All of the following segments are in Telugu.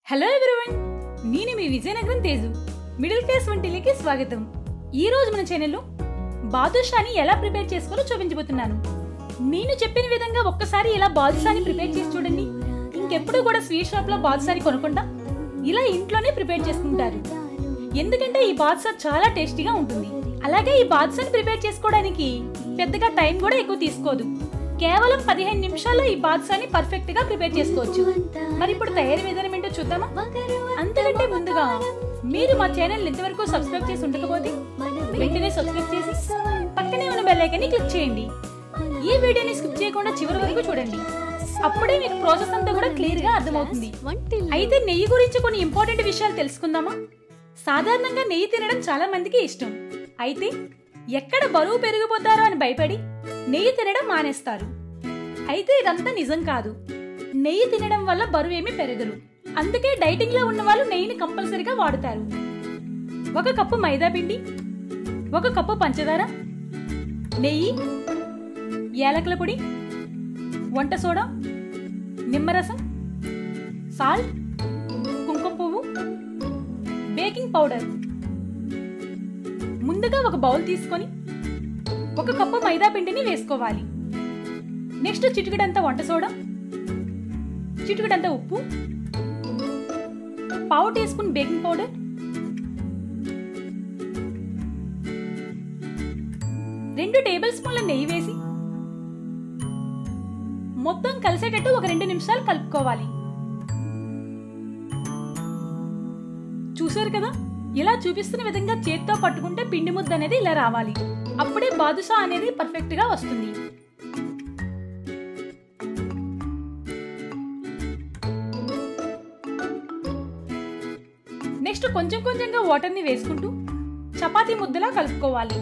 హలో ఎవ్రీవన్ నేను మీ విజయనగరం తేజు మిడిల్ క్లాస్ వంటిలకి స్వాగతం ఈ రోజు మన ఛానల్లో బాదుషాని ఎలా ప్రిపేర్ చేసుకోవాలో చూపించబోతున్నాను నేను చెప్పిన విధంగా ఒక్కసారి ఇలా బాదుషాని ప్రిపేర్ చేసి చూడండి ఇంకెప్పుడు కూడా స్వీట్ షాప్ లో బాదుషాని కొనకుండా ఇలా ఇంట్లోనే ప్రిపేర్ చేసుకుంటారు ఎందుకంటే ఈ బాదుషా చాలా టేస్టీగా ఉంటుంది అలాగే ఈ బాదుషాని ప్రిపేర్ చేసుకోవడానికి పెద్దగా టైం కూడా ఎక్కువ తీసుకోదు కేవలం పదిహేను నిమిషాల్లో ఈ బాదుషాని పర్ఫెక్ట్ గా ప్రిపేర్ చేసుకోవచ్చు మరి ఇప్పుడు తయారీ విధానం ఏంటో చూద్దామా అంతకంటే ముందుగా మీరు మా ఛానల్ ఇంతవరకు సబ్స్క్రైబ్ చేసి ఉండకపోతే వెంటనే సబ్స్క్రైబ్ చేసి పక్కనే ఉన్న బెల్ ఐకాన్ని క్లిక్ చేయండి ఈ వీడియోని స్కిప్ చేయకుండా చివరి వరకు చూడండి అప్పుడే మీకు ప్రాసెస్ అంతా కూడా క్లియర్ గా అర్థమవుతుంది అయితే నెయ్యి గురించి కొన్ని ఇంపార్టెంట్ విషయాలు తెలుసుకుందామా సాధారణంగా నెయ్యి తినడం చాలా మందికి ఇష్టం అయితే ఎక్కడ బరువు పెరిగిపోతారో అని భయపడి నెయ్యి తినడం మానేస్తారు అయితే ఇదంతా నిజం కాదు నెయ్యి తినడం వల్ల బరువు ఏమీ పెరగరు అందుకే డైటింగ్ లో ఉన్న వాళ్ళు నెయ్యిని కంపల్సరీగా వాడుతారు ఒక కప్పు మైదా పిండి ఒక కప్పు పంచదార నెయ్యి యాలకుల పొడి వంట సోడా నిమ్మరసం సాల్ట్ కుంకుమ పువ్వు బేకింగ్ పౌడర్ ముందుగా ఒక బౌల్ తీసుకొని ఒక కప్పు మైదా పిండిని వేసుకోవాలి నెక్స్ట్ చిటికెడంత వంట సోడా చిటికెడంత ఉప్పు పావు టీ స్పూన్ బేకింగ్ పౌడర్ రెండు టేబుల్ స్పూన్ల నెయ్యి వేసి మొత్తం కలిసేటట్టు ఒక రెండు నిమిషాలు కలుపుకోవాలి చూసారు కదా ఇలా చూపిస్తున్న విధంగా చేత్తో పట్టుకుంటే పిండి ముద్ద అనేది ఇలా రావాలి అప్పుడే బాదుషా అనేది పర్ఫెక్ట్ గా వస్తుంది నెక్స్ట్ కొంచెం కొంచెంగా వాటర్ని వేసుకుంటూ చపాతీ ముద్దలా కలుపుకోవాలి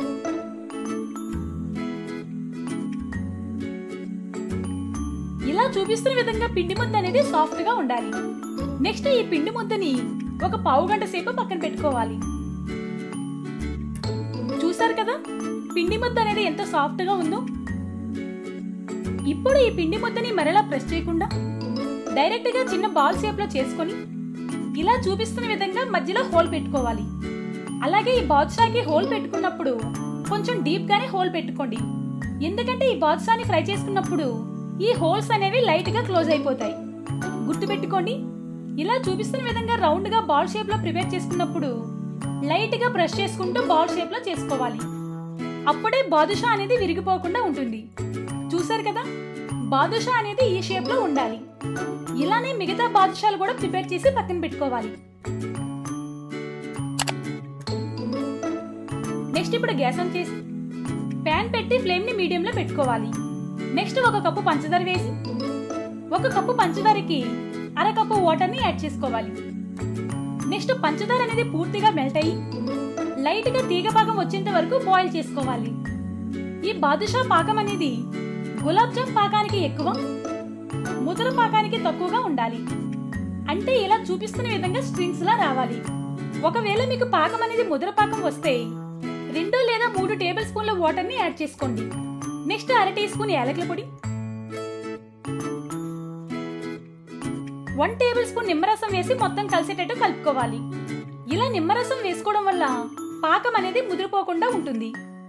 ఇలా చూపిస్తున్న విధంగా పిండి ముద్ద అనేది సాఫ్ట్ గా ఉండాలి నెక్స్ట్ ఈ పిండి ముద్దని ఒక పావు గంట సేపు పక్కన పెట్టుకోవాలి చూసారు కదా పిండి ముద్ద అనేది ఎంత సాఫ్ట్ గా ఉందో ఇప్పుడు ఈ పిండి ముద్దని మరలా ప్రెస్ చేయకుండా డైరెక్ట్ గా చిన్న బాల్ షేప్ లో చేసుకొని ఇలా చూపిస్తున్న విధంగా మధ్యలో హోల్ పెట్టుకోవాలి అలాగే ఈ బాదుషాకి హోల్ పెట్టుకున్నప్పుడు కొంచెం డీప్ గానే హోల్ పెట్టుకోండి ఎందుకంటే ఈ బాదుషాని ఫ్రై చేసుకున్నప్పుడు ఈ హోల్స్ అనేవి లైట్ గా క్లోజ్ అయిపోతాయి గుర్తు పెట్టుకోండి ఇలా చూపిస్తున్న విధంగా రౌండ్ గా బాల్ షేప్ లో ప్రిపేర్ చేసుకున్నప్పుడు లైట్ గా బ్రష్ చేసుకుంటూ బాల్ షేప్ లో చేసుకోవాలి అప్పుడే బాదుషా అనేది విరిగిపోకుండా ఉంటుంది చూసారు కదా బాదుషా అనేది ఈ షేప్ లో ఉండాలి ఇలానే మిగతా బాదుషాలు కూడా ప్రిపేర్ చేసి పక్కన పెట్టుకోవాలి నెక్స్ట్ ఇప్పుడు గ్యాస్ ఆన్ చేసి ప్యాన్ పెట్టి ఫ్లేమ్ ని మీడియం లో పెట్టుకోవాలి నెక్స్ట్ ఒక కప్పు పంచదార వేసి ఒక కప్పు పంచదారకి అర కప్పు వాటర్ ని యాడ్ చేసుకోవాలి నెక్స్ట్ పంచదార అనేది పూర్తిగా మెల్ట్ అయ్యి లైట్ గా తీగ పాకం వచ్చేంత వరకు బాయిల్ చేసుకోవాలి ఈ బాదుషా పాకం అనేది గులాబ్ జామ్ పాకానికి ఎక్కువ ముదర పాకానికి తక్కువగా ఉండాలి అంటే ఇలా చూపిస్తున్న విధంగా స్ట్రింగ్స్ లా రావాలి ఒకవేళ మీకు పాకం అనేది ముదర పాకం వస్తే రెండు లేదా మూడు టేబుల్ స్పూన్ల వాటర్ ని యాడ్ చేసుకోండి నెక్స్ట్ అర టీ స్పూన్ యాలకుల పొడి వన్ టేబుల్ స్పూన్ నిమ్మరసం వేసి మొత్తం కలిసేటట్టు కలుపుకోవాలి ఇలా నిమ్మరసం వేసుకోవడం వల్ల పాకం అనేది ముదిరిపోకుండా ఉంటుంది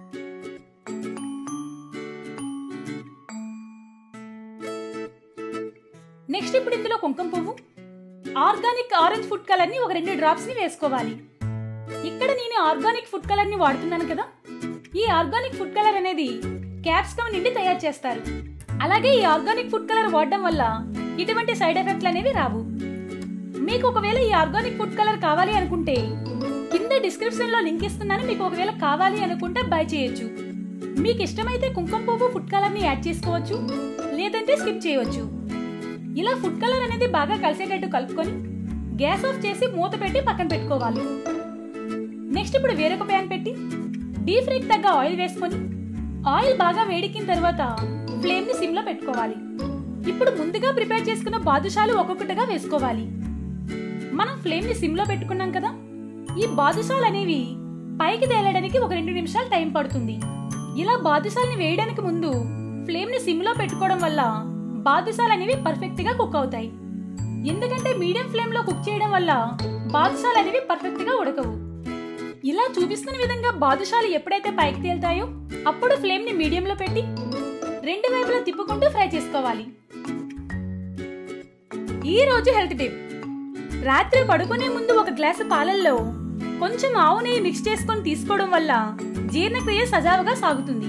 నెక్స్ట్ ఇప్పుడు ఇందులో కుంకుమ పువ్వు ఆర్గానిక్ ఆరెంజ్ ఫుడ్ కలర్ ని ఒక రెండు డ్రాప్స్ ని వేసుకోవాలి ఇక్కడ నేను ఆర్గానిక్ ఫుడ్ కలర్ ని వాడుతున్నాను కదా ఈ ఆర్గానిక్ ఫుడ్ కలర్ అనేది క్యాప్సికమ్ నుండి తయారు చేస్తారు అలాగే ఈ ఆర్గానిక్ ఫుడ్ కలర్ వాడడం వల్ల ఇటువంటి సైడ్ ఎఫెక్ట్లు అనేవి రావు మీకు ఒకవేళ ఈ ఆర్గానిక్ ఫుడ్ కలర్ కావాలి అనుకుంటే కింద డిస్క్రిప్షన్ లో లింక్ ఇస్తున్నాను మీకు ఒకవేళ కావాలి అనుకుంటే బై చేయొచ్చు మీకు ఇష్టమైతే కుంకుమ పువ్వు ఫుడ్ కలర్ ని యాడ్ చేసుకోవచ్చు లేదంటే స్కిప్ చేయవచ్చు ఇలా ఫుడ్ కలర్ అనేది బాగా కలిసేటట్టు కలుపుకొని గ్యాస్ ఆఫ్ చేసి మూత పెట్టి పక్కన పెట్టుకోవాలి నెక్స్ట్ ఇప్పుడు వేరొక ప్యాన్ పెట్టి డీప్ ఫ్రైకి తగ్గ ఆయిల్ వేసుకొని ఆయిల్ బాగా వేడెక్కిన తర్వాత ఫ్లేమ్ ని సిమ్ లో పెట్టుకోవాలి ఇప్పుడు ముందుగా ప్రిపేర్ చేసుకున్న బాదుషాలు ఒక్కొక్కటిగా వేసుకోవాలి మనం ఫ్లేమ్ ని సిమ్ లో పెట్టుకున్నాం కదా ఈ బాదుషాలు అనేవి పైకి తేలడానికి ఒక రెండు నిమిషాలు టైం పడుతుంది ఇలా బాదుషాల్ని వేయడానికి ముందు ఫ్లేమ్ ని సిమ్ లో పెట్టుకోవడం వల్ల బాదుషాలు అనేవి పర్ఫెక్ట్ గా కుక్ అవుతాయి ఎందుకంటే మీడియం ఫ్లేమ్ లో కుక్ చేయడం వల్ల బాదుషాలు అనేవి పర్ఫెక్ట్ గా ఉడకవు ఇలా చూపిస్తున్న విధంగా బాదుషాలు ఎప్పుడైతే పైకి తేలుతాయో అప్పుడు ఫ్లేమ్ ని మీడియం లో పెట్టి రెండు వైపులా తిప్పుకుంటూ ఫ్రై చేసుకోవాలి ఈ రోజు హెల్త్ టిప్ రాత్రి పడుకునే ముందు ఒక గ్లాసు పాలల్లో కొంచెం ఆవు నెయ్యి మిక్స్ చేసుకొని తీసుకోవడం వల్ల జీర్ణక్రియ సజావుగా సాగుతుంది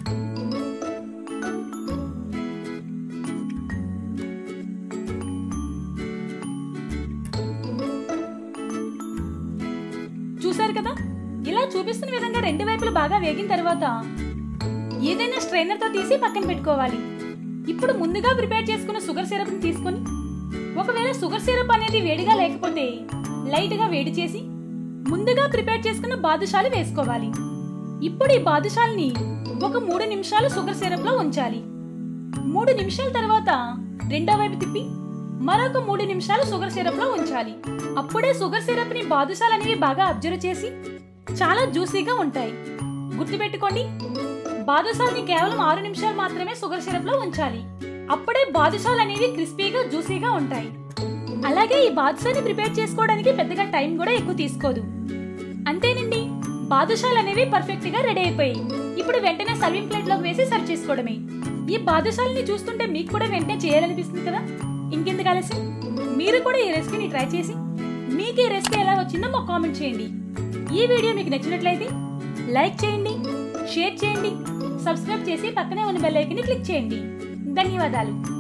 చూశారు కదా ఇలా చూపిస్తున్న విధంగా రెండు వైపులు బాగా వేగిన తర్వాత ఏదైనా స్ట్రైనర్ తో తీసి పక్కన పెట్టుకోవాలి ఇప్పుడు ముందుగా ప్రిపేర్ చేసుకున్న షుగర్ సిరప్ ని తీసుకొని ఒకవేళ షుగర్ సిరప్ అనేది వేడిగా లేకపోతే లైట్ గా వేడి చేసి ముందుగా ప్రిపేర్ చేసుకున్న బాదుషాలు వేసుకోవాలి ఇప్పుడు ఈ బాదుషాల్ని ఒక మూడు నిమిషాలు షుగర్ సిరప్ లో ఉంచాలి మూడు నిమిషాల తర్వాత రెండో వైపు తిప్పి మరొక మూడు నిమిషాలు షుగర్ సిరప్ లో ఉంచాలి అప్పుడే షుగర్ సిరప్ ని బాదుషాలు అనేవి బాగా అబ్జర్వ్ చేసి చాలా జ్యూసీగా ఉంటాయి గుర్తుపెట్టుకోండి బాదుషాల్ని కేవలం ఆరు నిమిషాలు మాత్రమే షుగర్ సిరప్ లో ఉంచాలి అప్పుడే బాదుషాలు అనేవి క్రిస్పీగా జ్యూసీగా ఉంటాయి అలాగే ఈ బాదుషాని ప్రిపేర్ చేసుకోవడానికి పెద్దగా టైం కూడా ఎక్కువ తీసుకోదు అంతేనండి బాదుషాలు అనేవి పర్ఫెక్ట్ గా రెడీ అయిపోయాయి ఇప్పుడు వెంటనే సర్వింగ్ ప్లేట్ లోకి వేసి సర్వ్ చేసుకోవడమే ఈ బాదుషాలని చూస్తుంటే మీకు కూడా వెంటనే చేయాలనిపిస్తుంది కదా ఇంకెందుకు ఆలస్యం మీరు కూడా ఈ రెసిపీని ట్రై చేసి మీకు ఈ రెసిపీ ఎలా వచ్చిందో మాకు కామెంట్ చేయండి ఈ వీడియో మీకు నచ్చినట్లయితే లైక్ చేయండి షేర్ చేయండి సబ్స్క్రైబ్ చేసి పక్కనే ఉన్న బెల్ ఐకన్ క్లిక్ చేయండి ధన్యవాదాలు